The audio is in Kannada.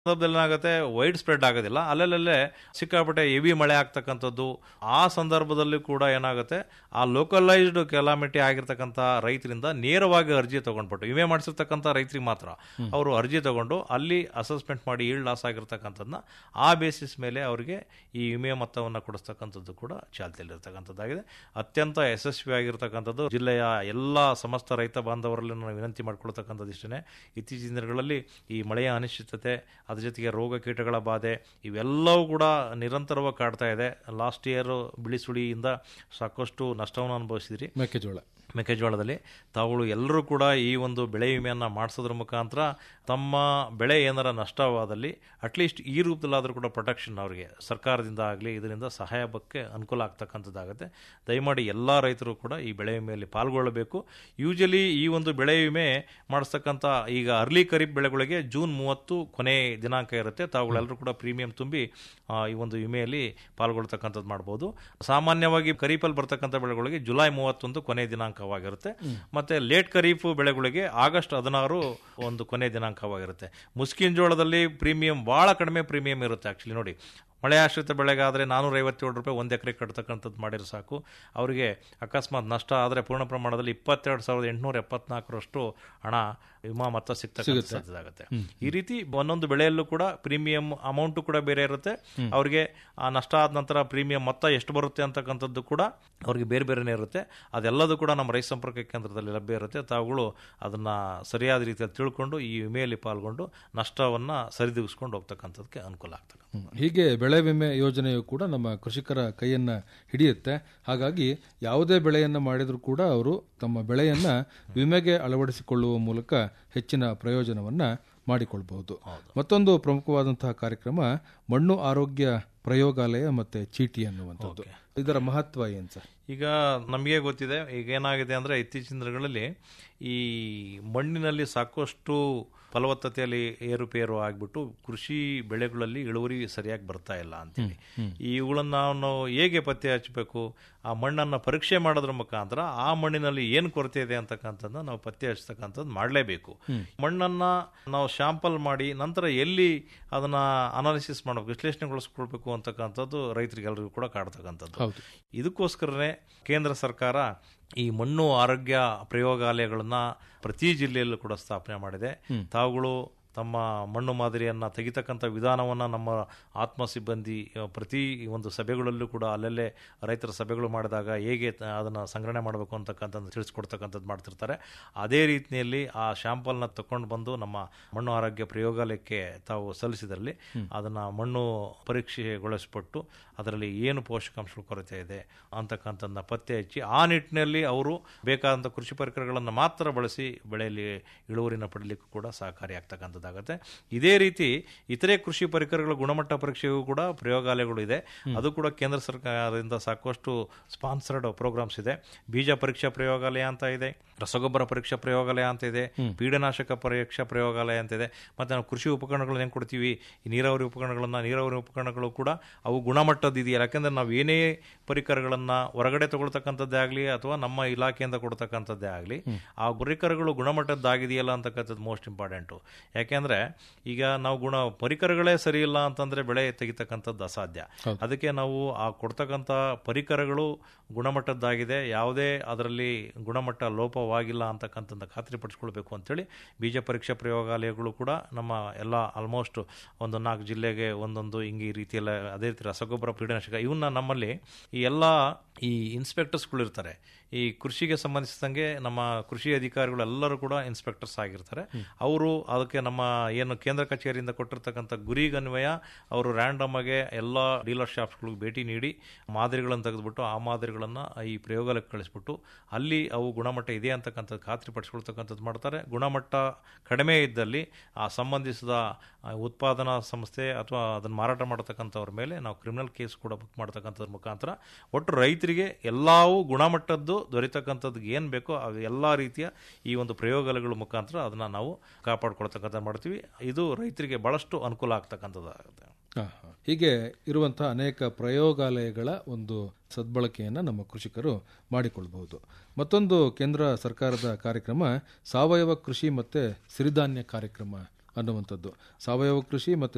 ಸಂದರ್ಭದಲ್ಲಿ ಏನಾಗುತ್ತೆ ವೈಡ್ ಸ್ಪ್ರೆಡ್ ಆಗೋದಿಲ್ಲ ಅಲ್ಲಲ್ಲೇ ಸಿಕ್ಕಾಪಟ್ಟೆ ಹೆವಿ ಮಳೆ ಆಗ್ತಕ್ಕಂಥದ್ದು ಆ ಸಂದರ್ಭದಲ್ಲಿ ಕೂಡ ಏನಾಗುತ್ತೆ ಆ ಲೋಕಲೈಸ್ಡ್ ಕೆಲಾಮಿಟಿ ಆಗಿರ್ತಕ್ಕಂಥ ರೈತರಿಂದ ನೇರವಾಗಿ ಅರ್ಜಿ ತಗೊಂಡ್ಬಿಟ್ಟು ವಿಮೆ ಮಾಡಿಸಿರ್ತಕ್ಕಂಥ ರೈತರಿಗೆ ಮಾತ್ರ ಅವರು ಅರ್ಜಿ ತಗೊಂಡು ಅಲ್ಲಿ ಅಸೆಸ್ಮೆಂಟ್ ಮಾಡಿ ಈಳ್ ಲಾಸ್ ಆಗಿರ್ತಕ್ಕಂಥದ್ದನ್ನ ಆ ಬೇಸಿಸ್ ಮೇಲೆ ಅವರಿಗೆ ಈ ವಿಮೆ ಮೊತ್ತವನ್ನು ಕೊಡಿಸ್ತಕ್ಕಂಥದ್ದು ಕೂಡ ಚಾಲ್ತಿಯಲ್ಲಿರ್ತಕ್ಕಂಥದ್ದಾಗಿದೆ ಅತ್ಯಂತ ಯಶಸ್ವಿಯಾಗಿರ್ತಕ್ಕಂಥದ್ದು ಜಿಲ್ಲೆಯ ಎಲ್ಲ ಸಮಸ್ತ ರೈತ ಬಾಂಧವರಲ್ಲಿ ನಾನು ವಿನಂತಿ ಮಾಡ್ಕೊಳ್ತಕ್ಕಂಥದ್ದು ಇಷ್ಟೇ ಇತ್ತೀಚಿನ ದಿನಗಳಲ್ಲಿ ಈ ಮಳೆಯ ಅನಿಶ್ಚಿತತೆ ಅದ್ರ ಜೊತೆಗೆ ರೋಗ ಕೀಟಗಳ ಬಾಧೆ ಇವೆಲ್ಲವೂ ಕೂಡ ನಿರಂತರವಾಗಿ ಕಾಡ್ತಾ ಇದೆ ಲಾಸ್ಟ್ ಇಯರ್ ಬಿಳಿ ಸುಳಿಯಿಂದ ಸಾಕಷ್ಟು ನಷ್ಟವನ್ನು ಅನುಭವಿಸಿದ್ರಿ ಮೆಕ್ಕೆಜೋಳ ಮೆಕ್ಕೆಜೋಳದಲ್ಲಿ ತಾವುಗಳು ಎಲ್ಲರೂ ಕೂಡ ಈ ಒಂದು ಬೆಳೆ ವಿಮೆಯನ್ನು ಮಾಡಿಸೋದ್ರ ಮುಖಾಂತರ ತಮ್ಮ ಬೆಳೆ ಏನಾರ ನಷ್ಟವಾದಲ್ಲಿ ಅಟ್ಲೀಸ್ಟ್ ಈ ರೂಪದಲ್ಲಾದರೂ ಕೂಡ ಪ್ರೊಟೆಕ್ಷನ್ ಅವರಿಗೆ ಸರ್ಕಾರದಿಂದ ಆಗಲಿ ಇದರಿಂದ ಸಹಾಯ ಬಗ್ಗೆ ಅನುಕೂಲ ಆಗ್ತಕ್ಕಂಥದ್ದಾಗುತ್ತೆ ದಯಮಾಡಿ ಎಲ್ಲ ರೈತರು ಕೂಡ ಈ ಬೆಳೆ ವಿಮೆಯಲ್ಲಿ ಪಾಲ್ಗೊಳ್ಳಬೇಕು ಯೂಶಲಿ ಈ ಒಂದು ಬೆಳೆ ವಿಮೆ ಮಾಡಿಸ್ತಕ್ಕಂಥ ಈಗ ಅರ್ಲಿ ಖರೀಫ್ ಬೆಳೆಗಳಿಗೆ ಜೂನ್ ಮೂವತ್ತು ಕೊನೆ ದಿನಾಂಕ ಇರುತ್ತೆ ತಾವುಗಳೆಲ್ಲರೂ ಕೂಡ ಪ್ರೀಮಿಯಂ ತುಂಬಿ ಆ, ಈ ಒಂದು ವಿಮೆಯಲ್ಲಿ ಪಾಲ್ಗೊಳ್ತಕ್ಕಂಥದ್ದು ಮಾಡ್ಬೋದು ಸಾಮಾನ್ಯವಾಗಿ ಖರೀಫಲ್ಲಿ ಬರ್ತಕ್ಕಂಥ ಬೆಳೆಗಳಿಗೆ ಜುಲೈ ಮೂವತ್ತೊಂದು ಕೊನೆ ದಿನಾಂಕವಾಗಿರುತ್ತೆ ಮತ್ತೆ ಲೇಟ್ ಖರೀಫ್ ಬೆಳೆಗಳಿಗೆ ಆಗಸ್ಟ್ ಹದಿನಾರು ಒಂದು ಕೊನೆ ದಿನಾಂಕವಾಗಿರುತ್ತೆ ಮುಸ್ಕಿನ್ ಜೋಳದಲ್ಲಿ ಪ್ರೀಮಿಯಂ ಭಾಳ ಕಡಿಮೆ ಪ್ರೀಮಿಯಂ ಇರುತ್ತೆ ಆ್ಯಕ್ಚುಲಿ ನೋಡಿ ಮಳೆ ಆಶ್ರಿತ ಬೆಳೆಗಾದರೆ ನಾನ್ನೂರ ಐವತ್ತೇಳು ರೂಪಾಯಿ ಒಂದು ಎಕರೆ ಕಟ್ತಕ್ಕಂಥದ್ದು ಮಾಡಿದ್ರೆ ಸಾಕು ಅವರಿಗೆ ಅಕಸ್ಮಾತ್ ನಷ್ಟ ಆದರೆ ಪೂರ್ಣ ಪ್ರಮಾಣದಲ್ಲಿ ಇಪ್ಪತ್ತೆರಡು ಸಾವಿರದ ಎಂಟುನೂರ ಎಪ್ಪತ್ನಾಲ್ಕರಷ್ಟು ಹಣ ವಿಮಾ ಮೊತ್ತ ಸಿಗ್ತಕ್ಕಂಥ ಸಾಧ್ಯತೆ ಈ ರೀತಿ ಒಂದೊಂದು ಬೆಳೆಯಲ್ಲೂ ಕೂಡ ಪ್ರೀಮಿಯಂ ಅಮೌಂಟು ಕೂಡ ಬೇರೆ ಇರುತ್ತೆ ಅವರಿಗೆ ಆ ನಷ್ಟ ಆದ ನಂತರ ಪ್ರೀಮಿಯಂ ಮೊತ್ತ ಎಷ್ಟು ಬರುತ್ತೆ ಅಂತಕ್ಕಂಥದ್ದು ಕೂಡ ಅವ್ರಿಗೆ ಬೇರೆ ಬೇರೆನೇ ಇರುತ್ತೆ ಅದೆಲ್ಲದೂ ಕೂಡ ನಮ್ಮ ರೈತ ಸಂಪರ್ಕ ಕೇಂದ್ರದಲ್ಲಿ ಲಭ್ಯ ಇರುತ್ತೆ ತಾವುಗಳು ಅದನ್ನು ಸರಿಯಾದ ರೀತಿಯಲ್ಲಿ ತಿಳ್ಕೊಂಡು ಈ ವಿಮೆಯಲ್ಲಿ ಪಾಲ್ಗೊಂಡು ನಷ್ಟವನ್ನು ಸರಿದೂಗಿಸ್ಕೊಂಡು ಹೋಗ್ತಕ್ಕಂಥದ್ದಕ್ಕೆ ಅನುಕೂಲ ಆಗ್ತದೆ ಹ್ಮ್. ಹೀಗೆ ಬೆಳೆ ವಿಮೆ ಯೋಜನೆಯು ಕೂಡ ನಮ್ಮ ಕೃಷಿಕರ ಕೈಯನ್ನ ಹಿಡಿಯುತ್ತೆ ಹಾಗಾಗಿ ಯಾವುದೇ ಬೆಳೆಯನ್ನ ಮಾಡಿದರೂ ಕೂಡ ಅವರು ತಮ್ಮ ಬೆಳೆಯನ್ನ ವಿಮೆಗೆ ಅಳವಡಿಸಿಕೊಳ್ಳುವ ಮೂಲಕ ಹೆಚ್ಚಿನ ಪ್ರಯೋಜನವನ್ನ ಮಾಡಿಕೊಳ್ಬಹುದು ಮತ್ತೊಂದು ಪ್ರಮುಖವಾದಂತಹ ಕಾರ್ಯಕ್ರಮ ಮಣ್ಣು ಆರೋಗ್ಯ ಪ್ರಯೋಗಾಲಯ ಮತ್ತೆ ಚೀಟಿ ಅನ್ನುವಂಥದ್ದು ಇದರ ಮಹತ್ವ ಏನ್ ಸರ್ ಈಗ ನಮಗೆ ಗೊತ್ತಿದೆ ಈಗ ಏನಾಗಿದೆ ಅಂದರೆ ಇತ್ತೀಚಿನ ದಿನಗಳಲ್ಲಿ ಈ ಮಣ್ಣಿನಲ್ಲಿ ಸಾಕಷ್ಟು ಫಲವತ್ತತೆಯಲ್ಲಿ ಏರುಪೇರು ಆಗಿಬಿಟ್ಟು ಕೃಷಿ ಬೆಳೆಗಳಲ್ಲಿ ಇಳುವರಿ ಸರಿಯಾಗಿ ಬರ್ತಾ ಇಲ್ಲ ಅಂತೇಳಿ ಇವುಗಳನ್ನ ನಾವು ಹೇಗೆ ಪತ್ತೆ ಹಚ್ಚಬೇಕು ಆ ಮಣ್ಣನ್ನು ಪರೀಕ್ಷೆ ಮಾಡೋದ್ರ ಮುಖಾಂತರ ಆ ಮಣ್ಣಿನಲ್ಲಿ ಏನು ಕೊರತೆ ಇದೆ ಅಂತಕ್ಕಂಥದ್ದನ್ನ ನಾವು ಪತ್ತೆ ಹಚ್ಚತಕ್ಕಂಥದ್ದು ಮಾಡಲೇಬೇಕು ಮಣ್ಣನ್ನ ನಾವು ಶಾಂಪಲ್ ಮಾಡಿ ನಂತರ ಎಲ್ಲಿ ಅದನ್ನ ಅನಾಲಿಸಿಸ್ ಮಾಡಬೇಕು ವಿಶ್ಲೇಷಣೆಗೊಳಿಸ್ಕೊಳ್ಬೇಕು ಅಂತಕ್ಕಂಥದ್ದು ರೈತರಿಗೆಲ್ಲರಿಗೂ ಕೂಡ ಕಾಡ್ತಕ್ಕಂಥದ್ದು ಹೌದು ಇದಕ್ಕೋಸ್ಕರನೇ ಕೇಂದ್ರ ಸರ್ಕಾರ ಈ ಮಣ್ಣು ಆರೋಗ್ಯ ಪ್ರಯೋಗಾಲಯಗಳನ್ನ ಪ್ರತಿ ಜಿಲ್ಲೆಯಲ್ಲೂ ಕೂಡ ಸ್ಥಾಪನೆ ಮಾಡಿದೆ ತಾವುಗಳು ತಮ್ಮ ಮಣ್ಣು ಮಾದರಿಯನ್ನು ತೆಗಿತಕ್ಕಂಥ ವಿಧಾನವನ್ನು ನಮ್ಮ ಆತ್ಮ ಸಿಬ್ಬಂದಿ ಅಹ್, ಪ್ರತಿ ಒಂದು ಸಭೆಗಳಲ್ಲೂ ಕೂಡ ಅಲ್ಲಲ್ಲೇ ರೈತರ ಸಭೆಗಳು ಮಾಡಿದಾಗ ಹೇಗೆ ತ- ಅದನ್ನು ಸಂಗ್ರಹಣೆ ಮಾಡಬೇಕು ಅಂತಕ್ಕಂಥದ್ದು ತಿಳಿಸ್ಕೊಡ್ತಕ್ಕಂಥದ್ದು ಮಾಡ್ತಿರ್ತಾರೆ ಅದೇ ರೀತಿಯಲ್ಲಿ ಆ ಶಾಂಪಲ್ನ ತಕೊಂಡು ಬಂದು ನಮ್ಮ ಮಣ್ಣು ಆರೋಗ್ಯ ಪ್ರಯೋಗಾಲಯಕ್ಕೆ ತಾವು ಸಲ್ಲಿಸಿದ್ರಲ್ಲಿ ಅದನ್ನು ಮಣ್ಣು ಪರೀಕ್ಷೆಗೊಳಿಸ್ಬಿಟ್ಟು ಅದರಲ್ಲಿ ಏನು ಪೋಷಕಾಂಶಗಳ ಕೊರತೆ ಇದೆ ಅಂತಕ್ಕಂಥದ್ದನ್ನ ಪತ್ತೆ ಹಚ್ಚಿ ಆ ನಿಟ್ಟಿನಲ್ಲಿ ಅವರು ಬೇಕಾದಂಥ ಕೃಷಿ ಪರಿಕರಗಳನ್ನು ಮಾತ್ರ ಬಳಸಿ ಬೆಳೆಯಲ್ಲಿ ಇಳುವರಿನ ಪಡಲಿಕ್ಕೂ ಕೂಡ ಸಹಕಾರಿಯಾಗ್ತಕ್ಕಂಥದ್ದಾಗುತ್ತೆ ಇದೇ ರೀತಿ ಇತರೆ ಕೃಷಿ ಪರಿಕರಗಳ ಗುಣಮಟ್ಟ ಪರೀಕ್ಷೆಗೂ ಕೂಡ ಪ್ರಯೋಗಾಲಯಗಳು ಇದೆ ಅದು ಕೂಡ ಕೇಂದ್ರ ಸರ್ಕಾರದಿಂದ ಸಾಕಷ್ಟು ಸ್ಪಾನ್ಸರ್ಡ್ ಪ್ರೋಗ್ರಾಮ್ಸ್ ಇದೆ ಬೀಜ ಪರೀಕ್ಷಾ ಪ್ರಯೋಗಾಲಯ ಅಂತ ಇದೆ ರಸಗೊಬ್ಬರ ಪರೀಕ್ಷಾ ಪ್ರಯೋಗಾಲಯ ಅಂತ ಇದೆ ಪೀಡನಾಶಕ ಪರೀಕ್ಷಾ ಪ್ರಯೋಗಾಲಯ ಅಂತ ಇದೆ ಮತ್ತೆ ನಾವು ಕೃಷಿ ಉಪಕರಣಗಳನ್ನ ಏನು ಕೊಡ್ತೀವಿ ಈ ನೀರಾವರಿ ಉಪಕರಣಗಳನ್ನ ನೀರಾವರಿ ಉಪಕರಣಗಳು ಕೂಡ ಅವು ಗುಣಮಟ್ಟದ ಇದೆಯಲ್ಲ ಯಾಕಂದ್ರೆ ನಾವು ಏನೇ ಪರಿಕರಗಳನ್ನ ಹೊರಗಡೆ ತಗೊಳ್ತಕ್ಕಂಥದ್ದೇ ಆಗಲಿ ಅಥವಾ ನಮ್ಮ ಇಲಾಖೆಯಿಂದ ಕೊಡ್ತಕ್ಕಂಥದ್ದೇ ಆಗಲಿ ಆ ಪರಿಕರಗಳು ಗುಣಮಟ್ಟದ್ದಾಗಿದೆಯಲ್ಲ ಅಂತಕ್ಕಂಥದ್ದು ಮೋಸ್ಟ್ ಇಂಪಾರ್ಟೆಂಟು ಯಾಕೆಂದ್ರೆ ಈಗ ನಾವು ಗುಣ ಪರಿಕರಗಳೇ ಸರಿ ಇಲ್ಲ ಅಂತಂದ್ರೆ ಬೆಳೆ ತೆಗಿತಕ್ಕಂಥದ್ದು ಅಸಾಧ್ಯ ಅದಕ್ಕೆ ನಾವು ಆ ಕೊಡ್ತಕ್ಕಂಥ ಪರಿಕರಗಳು ಗುಣಮಟ್ಟದ್ದಾಗಿದೆ ಯಾವುದೇ ಅದರಲ್ಲಿ ಗುಣಮಟ್ಟ ಲೋಪವಾಗಿಲ್ಲ ಅಂತಕ್ಕಂಥದ್ದು ಖಾತ್ರಿಪಡಿಸ್ಕೊಳ್ಬೇಕು ಅಂತೇಳಿ ಬೀಜ ಪರೀಕ್ಷಾ ಪ್ರಯೋಗಾಲಯಗಳು ಕೂಡ ನಮ್ಮ ಎಲ್ಲ ಆಲ್ಮೋಸ್ಟ್ ಒಂದು ನಾಲ್ಕು ಜಿಲ್ಲೆಗೆ ಒಂದೊಂದು ಹಿಂಗೆ ಈ ರೀತಿಯೆಲ್ಲ ಅದೇ ರೀತಿ ರಸಗೊಬ್ಬರ ಪೀಡನಾಶಕ ಇವನ್ನ ನಮ್ಮಲ್ಲಿ ಈ ಎಲ್ಲ ಈ ಇನ್ಸ್ಪೆಕ್ಟರ್ಸ್ಗಳು ಇರ್ತಾರೆ ಈ ಕೃಷಿಗೆ ಸಂಬಂಧಿಸಿದಂಗೆ ನಮ್ಮ ಕೃಷಿ ಅಧಿಕಾರಿಗಳು ಎಲ್ಲರೂ ಕೂಡ ಇನ್ಸ್ಪೆಕ್ಟರ್ಸ್ ಆಗಿರ್ತಾರೆ ಅವರು ಅದಕ್ಕೆ ನಮ್ಮ ಏನು ಕೇಂದ್ರ ಕಚೇರಿಯಿಂದ ಕೊಟ್ಟಿರ್ತಕ್ಕಂಥ ಗುರಿಗನ್ವಯ ಅವರು ರ್ಯಾಂಡಮ್ ಆಗಿ ಎಲ್ಲ ಡೀಲರ್ ಶಾಪ್ಸ್ಗಳಿಗೆ ಭೇಟಿ ನೀಡಿ ಮಾದರಿಗಳನ್ನು ತೆಗೆದುಬಿಟ್ಟು ಆ ಮಾದರಿಗಳನ್ನು ಈ ಪ್ರಯೋಗಾಲಯಕ್ಕೆ ಕಳಿಸ್ಬಿಟ್ಟು ಅಲ್ಲಿ ಅವು ಗುಣಮಟ್ಟ ಇದೆ ಅಂತಕ್ಕಂಥದ್ದು ಖಾತ್ರಿಪಡಿಸ್ಕೊಳ್ತಕ್ಕಂಥದ್ದು ಮಾಡ್ತಾರೆ ಗುಣಮಟ್ಟ ಕಡಿಮೆ ಇದ್ದಲ್ಲಿ ಆ ಸಂಬಂಧಿಸಿದ ಆ, ಉತ್ಪಾದನಾ ಸಂಸ್ಥೆ ಅಥವಾ ಅದನ್ನು ಮಾರಾಟ ಮಾಡತಕ್ಕಂಥವ್ರ ಮೇಲೆ ನಾವು ಕ್ರಿಮಿನಲ್ ಕೇಸ್ ಕೂಡ ಬುಕ್ ಮಾಡ್ತಕ್ಕಂಥದ್ರ ಮುಖಾಂತರ ಒಟ್ಟು ರೈತರಿಗೆ ಎಲ್ಲವೂ ಗುಣಮಟ್ಟದ್ದು ದೊರೆತಕ್ಕಂಥದ್ದು ಏನು ಬೇಕೋ ಅದು ಎಲ್ಲ ರೀತಿಯ ಈ ಒಂದು ಪ್ರಯೋಗಾಲಯಗಳ ಮುಖಾಂತರ ಅದನ್ನು ನಾವು ಕಾಪಾಡ್ಕೊಳ್ತಕ್ಕಂಥ ಮಾಡ್ತೀವಿ ಇದು ರೈತರಿಗೆ ಭಾಳಷ್ಟು ಅನುಕೂಲ ಆಗ್ತಕ್ಕಂಥದ್ದಾಗುತ್ತೆ ಹಾ, ಹಾ. ಹೀಗೆ ಇರುವಂತಹ ಅನೇಕ ಪ್ರಯೋಗಾಲಯಗಳ ಒಂದು ಸದ್ಬಳಕೆಯನ್ನು ನಮ್ಮ ಕೃಷಿಕರು ಮಾಡಿಕೊಳ್ಬಹುದು ಮತ್ತೊಂದು ಕೇಂದ್ರ ಸರ್ಕಾರದ ಕಾರ್ಯಕ್ರಮ ಸಾವಯವ ಕೃಷಿ ಮತ್ತೆ ಸಿರಿಧಾನ್ಯ ಕಾರ್ಯಕ್ರಮ ಅನ್ನುವಂಥದ್ದು ಸಾವಯವ ಕೃಷಿ ಮತ್ತು